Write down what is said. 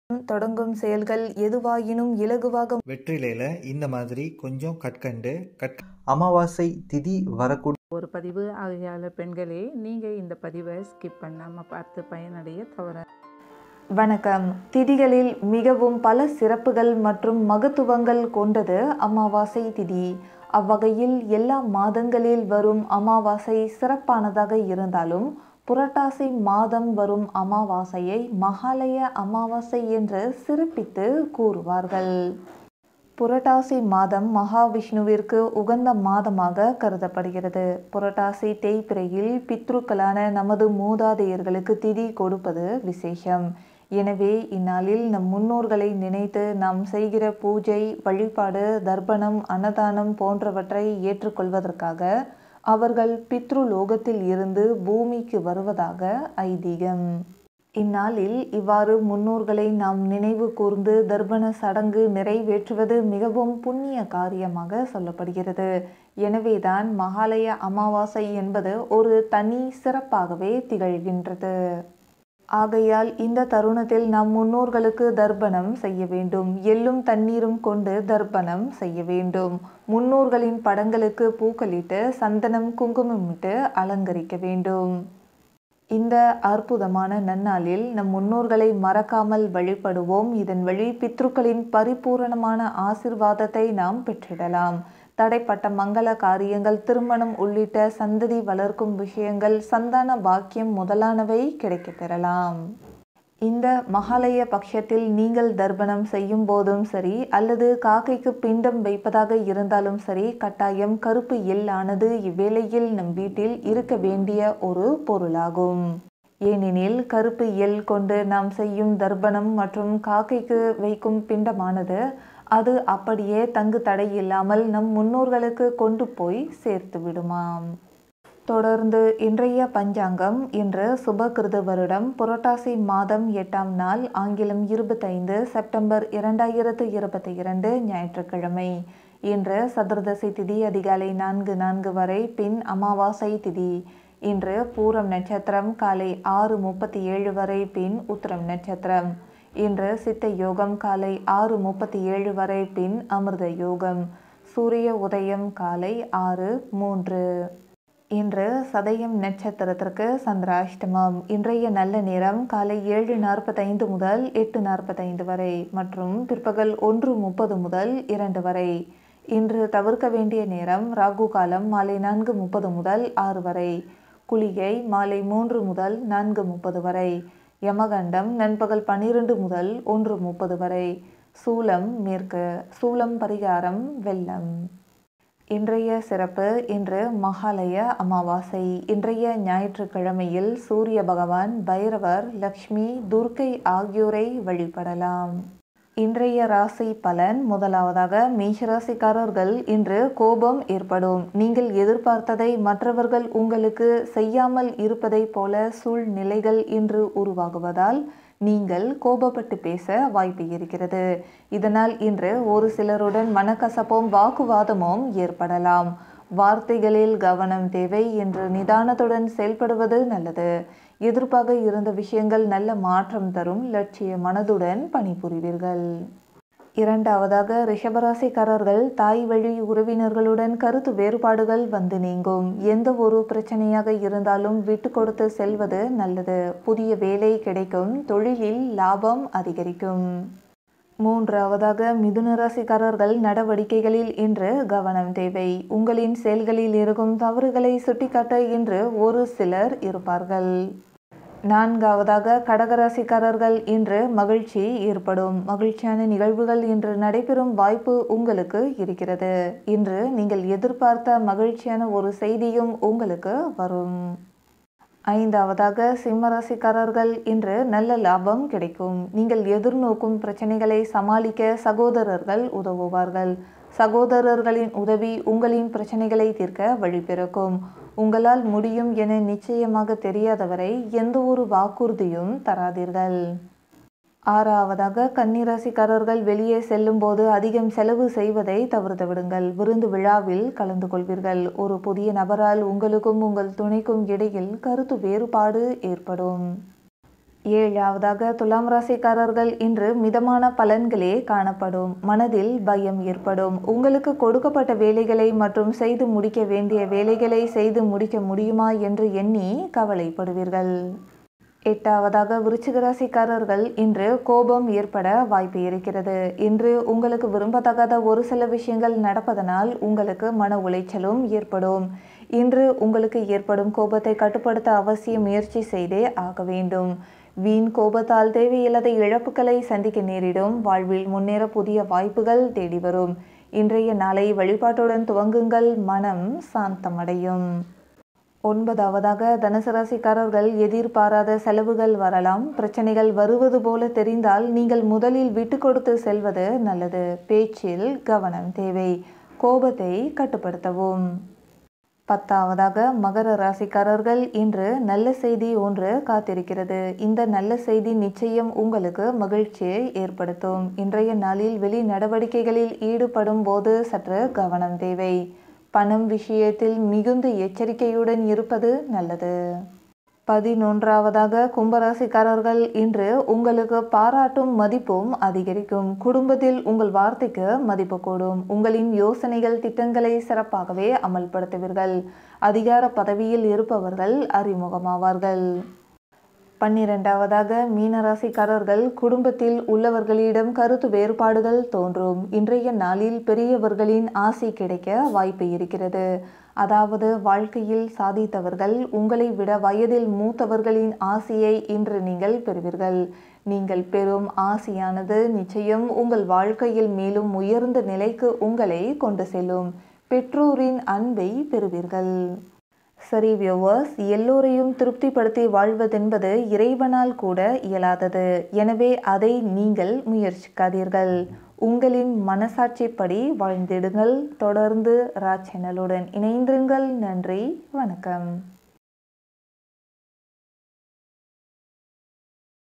தொடங்கும் செயல்கள் எதுவாயினும் இலகுவாக வெற்றிலையில் இந்த மாதிரி கொஞ்சம் கற்கண்டு கற் அமாவாசை திதி வரக்கூடிய ஒரு பதிவு ஆகையால் பெண்களே நீங்கள் இந்த பதிவை ஸ்கிப் பண்ணாமல் பார்த்து பயனடைய தவற வணக்கம் திதிகளில் மிகவும் பல சிறப்புகள் மற்றும் மகத்துவங்கள் கொண்டது அமாவாசை திதி அவ்வகையில் எல்லா மாதங்களில் வரும் அமாவாசை சிறப்பானதாக இருந்தாலும் புரட்டாசி மாதம் வரும் அமாவாசையை மகாலய அமாவாசை என்று சிறப்பித்து கூறுவார்கள் புரட்டாசி மாதம் மகாவிஷ்ணுவிற்கு உகந்த மாதமாக கருதப்படுகிறது புரட்டாசி தேய்பிரையில் பித்ருக்களான நமது மூதாதையர்களுக்கு திதி கொடுப்பது விசேஷம் எனவே இந்நாளில் நம் முன்னோர்களை நினைத்து நாம் செய்கிற பூஜை வழிபாடு தர்ப்பணம் அன்னதானம் போன்றவற்றை ஏற்றுக்கொள்வதற்காக அவர்கள் பித்ரு லோகத்தில் இருந்து பூமிக்கு வருவதாக ஐதீகம் இந்நாளில் இவ்வாறு முன்னோர்களை நாம் நினைவு கூர்ந்து தர்ப்பண சடங்கு நிறைவேற்றுவது மிகவும் புண்ணிய காரியமாக சொல்லப்படுகிறது எனவேதான் மகாலய அமாவாசை என்பது ஒரு தனி சிறப்பாகவே திகழ்கின்றது ஆகையால் இந்த தருணத்தில் நம் முன்னோர்களுக்கு தர்ப்பணம் செய்ய வேண்டும் எள்ளும் தண்ணீரும் கொண்டு தர்ப்பணம் செய்ய வேண்டும் முன்னோர்களின் படங்களுக்கு பூக்களிட்டு சந்தனம் குங்குமமிட்டு அலங்கரிக்க வேண்டும் இந்த அற்புதமான நன்னாளில் நம் முன்னோர்களை மறக்காமல் வழிபடுவோம் இதன் வழி பித்ருக்களின் பரிபூரணமான ஆசிர்வாதத்தை நாம் பெற்றிடலாம் தடைப்பட்ட மங்கள காரியங்கள் திருமணம் உள்ளிட்ட சந்ததி வளர்க்கும் விஷயங்கள் சந்தான பாக்கியம் முதலானவை கிடைக்கப் பெறலாம் இந்த மகாலய பட்சத்தில் நீங்கள் தர்ப்பணம் செய்யும் போதும் சரி அல்லது காக்கைக்கு பிண்டம் வைப்பதாக இருந்தாலும் சரி கட்டாயம் கருப்பு எள்ளானது இவ்வேளையில் நம் வீட்டில் இருக்க வேண்டிய ஒரு பொருளாகும் ஏனெனில் கருப்பு எள் கொண்டு நாம் செய்யும் தர்ப்பணம் மற்றும் காக்கைக்கு வைக்கும் பிண்டமானது அது அப்படியே தங்கு தடை இல்லாமல் நம் முன்னோர்களுக்கு கொண்டு போய் சேர்த்து விடுமாம் தொடர்ந்து இன்றைய பஞ்சாங்கம் இன்று சுபகிருத வருடம் புரட்டாசி மாதம் எட்டாம் நாள் ஆங்கிலம் இருபத்தைந்து செப்டம்பர் இரண்டாயிரத்து இருபத்தி இரண்டு ஞாயிற்றுக்கிழமை இன்று சதுர்தசி திதி அதிகாலை நான்கு நான்கு வரை பின் அமாவாசை திதி இன்று பூரம் நட்சத்திரம் காலை ஆறு முப்பத்தி ஏழு வரை பின் உத்திரம் நட்சத்திரம் இன்று சித்த யோகம் காலை ஆறு முப்பத்தி ஏழு வரை பின் அமிர்த யோகம் சூரிய உதயம் காலை ஆறு மூன்று இன்று சதயம் நட்சத்திரத்திற்கு சந்திராஷ்டமம் இன்றைய நல்ல நேரம் காலை ஏழு நாற்பத்தைந்து முதல் எட்டு நாற்பத்தைந்து வரை மற்றும் பிற்பகல் ஒன்று முப்பது முதல் இரண்டு வரை இன்று தவிர்க்க வேண்டிய நேரம் ராகு காலம் மாலை நான்கு முப்பது முதல் ஆறு வரை குளிகை மாலை மூன்று முதல் நான்கு முப்பது வரை யமகண்டம் நண்பகல் பன்னிரண்டு முதல் ஒன்று முப்பது வரை சூலம் மேற்கு சூலம் பரிகாரம் வெள்ளம் இன்றைய சிறப்பு இன்று மகாலய அமாவாசை இன்றைய ஞாயிற்றுக்கிழமையில் சூரிய பகவான் பைரவர் லக்ஷ்மி துர்க்கை ஆகியோரை வழிபடலாம் இன்றைய ராசி பலன் முதலாவதாக மேஷராசிக்காரர்கள் இன்று கோபம் ஏற்படும் நீங்கள் எதிர்பார்த்ததை மற்றவர்கள் உங்களுக்கு செய்யாமல் இருப்பதை போல சூழ்நிலைகள் இன்று உருவாகுவதால் நீங்கள் கோபப்பட்டு பேச வாய்ப்பு இருக்கிறது இதனால் இன்று ஒரு சிலருடன் மனக்கசப்பும் வாக்குவாதமும் ஏற்படலாம் வார்த்தைகளில் கவனம் தேவை என்று நிதானத்துடன் செயல்படுவது நல்லது எதிர்ப்பாக இருந்த விஷயங்கள் நல்ல மாற்றம் தரும் லட்சிய மனதுடன் பணிபுரிவீர்கள் இரண்டாவதாக ரிஷபராசிக்காரர்கள் தாய் வழி உறவினர்களுடன் கருத்து வேறுபாடுகள் வந்து நீங்கும் எந்த ஒரு பிரச்சனையாக இருந்தாலும் விட்டு கொடுத்து செல்வது நல்லது புதிய வேலை கிடைக்கும் தொழிலில் லாபம் அதிகரிக்கும் மூன்றாவதாக மிதுன ராசிக்காரர்கள் நடவடிக்கைகளில் இன்று கவனம் தேவை உங்களின் செயல்களில் இருக்கும் தவறுகளை சுட்டிக்காட்ட இன்று ஒரு சிலர் இருப்பார்கள் நான்காவதாக கடகராசிக்காரர்கள் இன்று மகிழ்ச்சி ஏற்படும் மகிழ்ச்சியான நிகழ்வுகள் இன்று நடைபெறும் வாய்ப்பு உங்களுக்கு இருக்கிறது இன்று நீங்கள் எதிர்பார்த்த மகிழ்ச்சியான ஒரு செய்தியும் உங்களுக்கு வரும் ஐந்தாவதாக சிம்மராசிக்காரர்கள் இன்று நல்ல லாபம் கிடைக்கும் நீங்கள் எதிர்நோக்கும் பிரச்சனைகளை சமாளிக்க சகோதரர்கள் உதவுவார்கள் சகோதரர்களின் உதவி உங்களின் பிரச்சனைகளை தீர்க்க வழிபிறக்கும் உங்களால் முடியும் என நிச்சயமாக தெரியாதவரை எந்த ஒரு வாக்குறுதியும் தராதீர்கள் ஆறாவதாக கன்னிராசிக்காரர்கள் வெளியே செல்லும்போது அதிகம் செலவு செய்வதை தவிர்த்து விடுங்கள் விருந்து விழாவில் கலந்து கொள்வீர்கள் ஒரு புதிய நபரால் உங்களுக்கும் உங்கள் துணைக்கும் இடையில் கருத்து வேறுபாடு ஏற்படும் ஏழாவதாக துலாம் ராசிக்காரர்கள் இன்று மிதமான பலன்களே காணப்படும் மனதில் பயம் ஏற்படும் உங்களுக்கு கொடுக்கப்பட்ட வேலைகளை மற்றும் செய்து முடிக்க வேண்டிய வேலைகளை செய்து முடிக்க முடியுமா என்று எண்ணி கவலைப்படுவீர்கள் எட்டாவதாக விருச்சிக ராசிக்காரர்கள் இன்று கோபம் ஏற்பட வாய்ப்பு இருக்கிறது இன்று உங்களுக்கு விரும்பத்தகாத ஒரு சில விஷயங்கள் நடப்பதனால் உங்களுக்கு மன உளைச்சலும் ஏற்படும் இன்று உங்களுக்கு ஏற்படும் கோபத்தை கட்டுப்படுத்த அவசிய முயற்சி செய்தே ஆக வேண்டும் வீண் கோபத்தால் தேவையில்லாத இழப்புகளை சந்திக்க நேரிடும் வாழ்வில் முன்னேற புதிய வாய்ப்புகள் தேடி வரும் இன்றைய நாளை வழிபாட்டுடன் துவங்குங்கள் மனம் சாந்தமடையும் ஒன்பதாவதாக தனுசு ராசிக்காரர்கள் எதிர்பாராத செலவுகள் வரலாம் பிரச்சனைகள் வருவது போல தெரிந்தால் நீங்கள் முதலில் விட்டு கொடுத்து செல்வது நல்லது பேச்சில் கவனம் தேவை கோபத்தை கட்டுப்படுத்தவும் பத்தாவதாக மகர ராசிக்காரர்கள் இன்று நல்ல செய்தி ஒன்று காத்திருக்கிறது இந்த நல்ல செய்தி நிச்சயம் உங்களுக்கு மகிழ்ச்சியை ஏற்படுத்தும் இன்றைய நாளில் வெளி நடவடிக்கைகளில் ஈடுபடும் போது சற்று கவனம் தேவை பணம் விஷயத்தில் மிகுந்த எச்சரிக்கையுடன் இருப்பது நல்லது பதினொன்றாவதாக கும்பராசிக்காரர்கள் இன்று உங்களுக்கு பாராட்டும் மதிப்பும் அதிகரிக்கும் குடும்பத்தில் உங்கள் வார்த்தைக்கு மதிப்பு கூடும் உங்களின் யோசனைகள் திட்டங்களை சிறப்பாகவே அமல்படுத்துவீர்கள் அதிகார பதவியில் இருப்பவர்கள் அறிமுகமாவார்கள் பன்னிரெண்டாவதாக மீனராசிக்காரர்கள் குடும்பத்தில் உள்ளவர்களிடம் கருத்து வேறுபாடுகள் தோன்றும் இன்றைய நாளில் பெரியவர்களின் ஆசை கிடைக்க வாய்ப்பு இருக்கிறது அதாவது வாழ்க்கையில் சாதித்தவர்கள் உங்களை விட வயதில் மூத்தவர்களின் ஆசையை இன்று நீங்கள் பெறுவீர்கள் நீங்கள் பெறும் ஆசையானது நிச்சயம் உங்கள் வாழ்க்கையில் மேலும் உயர்ந்த நிலைக்கு உங்களை கொண்டு செல்லும் பெற்றோரின் அன்பை பெறுவீர்கள் சரி வியூவர்ஸ் எல்லோரையும் திருப்திப்படுத்தி வாழ்வதென்பது இறைவனால் கூட இயலாதது எனவே அதை நீங்கள் முயற்சிக்காதீர்கள் உங்களின் மனசாட்சிப்படி வாழ்ந்திடுங்கள் தொடர்ந்து ரா சேனலுடன் இணைந்திருங்கள் நன்றி வணக்கம்